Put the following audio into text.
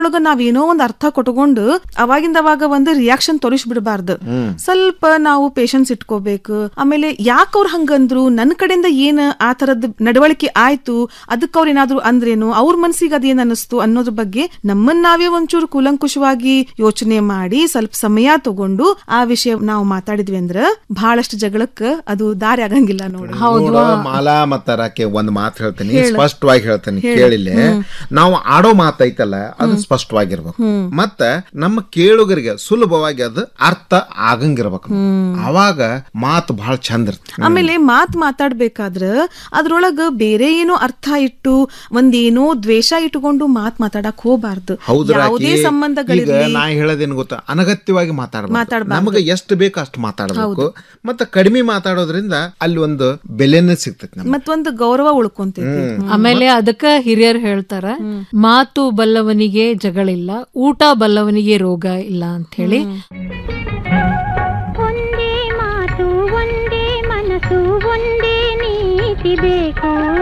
ಒಳಗ ನಾವೇನೋ ಒಂದ್ ಅರ್ಥ ಕೊಟ್ಕೊಂಡು ಅವಾಗಿಂದ ಅವಾಗ ಒಂದು ರಿಯಾಕ್ಷನ್ ತೋರಿಸ್ಬಿಡ್ಬಾರ್ದು ಸ್ವಲ್ಪ ನಾವು ಪೇಶನ್ಸ್ ಇಟ್ಕೋಬೇಕು ಆಮೇಲೆ ಯಾಕ ಅವ್ರ ಹಂಗಂದ್ರು ನನ್ನ ಕಡೆಯಿಂದ ಏನ್ ಆ ತರದ್ ನಡವಳಿಕೆ ಆಯ್ತು ಅದಕ್ಕೆ ಅವ್ರ ಏನಾದ್ರು ಅಂದ್ರೇನು ಅವ್ರ ಮನ್ಸಿಗೆ ಅದೇನ್ ಅನಿಸ್ತು ಅನ್ನೋದ್ರ ಬಗ್ಗೆ ನಮ್ಮನ್ನ ನಾವೇ ಒಂಚೂರು ಕೂಲಂಕುಷವಾಗಿ ಯೋಚನೆ ಮಾಡಿ ಸ್ವಲ್ಪ ಸಮಯ ತಗೊಂಡು ಆ ವಿಷಯ ನಾವು ಮಾತಾಡಿದ್ವಿ ಅಂದ್ರ ಬಹಳಷ್ಟು ಜಗಳಕ್ಕ ಅದು ದಾರಿ ಆಗಂಗಿಲ್ಲ ನೋಡಿ ನೋಡು, ಮಾಲಾ ಮತ್ತ ರಾಕೆ ಒಂದ್ ಮಾತು ಹೇಳ್ತೀನಿ ಸ್ಪಷ್ಟವಾಗಿ ಹೇಳ್ತೀನಿ ಕೇಳಿಲ್ಲ ನಾವು ಆಡೋ ಮಾತೈತಲ್ಲ ಅದು ಸ್ಪಷ್ಟವಾಗಿರ್ಬೇಕು ಮತ್ತ ನಮ್ಮ ಕೇಳುಗರಿಗೆ ಸುಲಭವಾಗಿ ಅದು ಅರ್ಥ ಆಗಂಗಿರ್ಬೇಕು ಅವಾಗ ಮಾತು ಬಹಳ ಚಂದ ಇರ್ತದೆ ಆಮೇಲೆ ಮಾತ್ ಮಾತಾಡ್ಬೇಕಾದ್ರ ಅದ್ರೊಳಗ ಬೇರೆ ಏನೋ ಅರ್ಥ ಇಟ್ಟು ಒಂದೇನೋ ದ್ವೇಷ ಇಟ್ಕೊಂಡು ಮಾತ್ ಮಾತಾಡಕ್ ಹೋಗ್ಬಾರ್ದು ಹೌದು ಯಾವುದೇ ರಾಕಿ. ಈಗ ಸಂಬಂಧಗಳಿರ್ಲಿ ನಾ ಹೇಳೋದೇನು ಗೊತ್ತಾ ಅನಗತ್ಯವಾಗಿ ಮಾತಾಡಬೇಕು ಮಾತಾಡ್ಬಾರ್ದು. ನಮಗೆ ಎಷ್ಟು ಬೇಕು ಅಷ್ಟು ಮಾತಾಡಬೇಕು ಮತ್ತೆ ಕಡಿಮೆ ಮಾತಾಡೋದ್ರಿಂದ ಅಲ್ಲಿ ಒಂದು ಬೆಲೆನೇ ಸಿಗ್ತೈತಿ ನಮ್ಗೆ ಮತ್ತೊಂದು ಗೌರವ ಉಳ್ಕೊಂತೈತಿ ಆಮೇಲೆ ಅದಕ್ಕ ಹಿರಿಯರು ಹೇಳ್ತಾರ ಮಾತು ಬಲ್ಲವನಿಗೆ ಜಗಳಿಲ್ಲ ಊಟ ಬಲ್ಲವನಿಗೆ ರೋಗ ಇಲ್ಲ ಅಂತ ಹೇಳಿ ಒಂದೇ ಮಾತು ಒಂದೇ ಮನಸ್ಸು ಒಂದೇ ನೀತಿ ಬೇಕು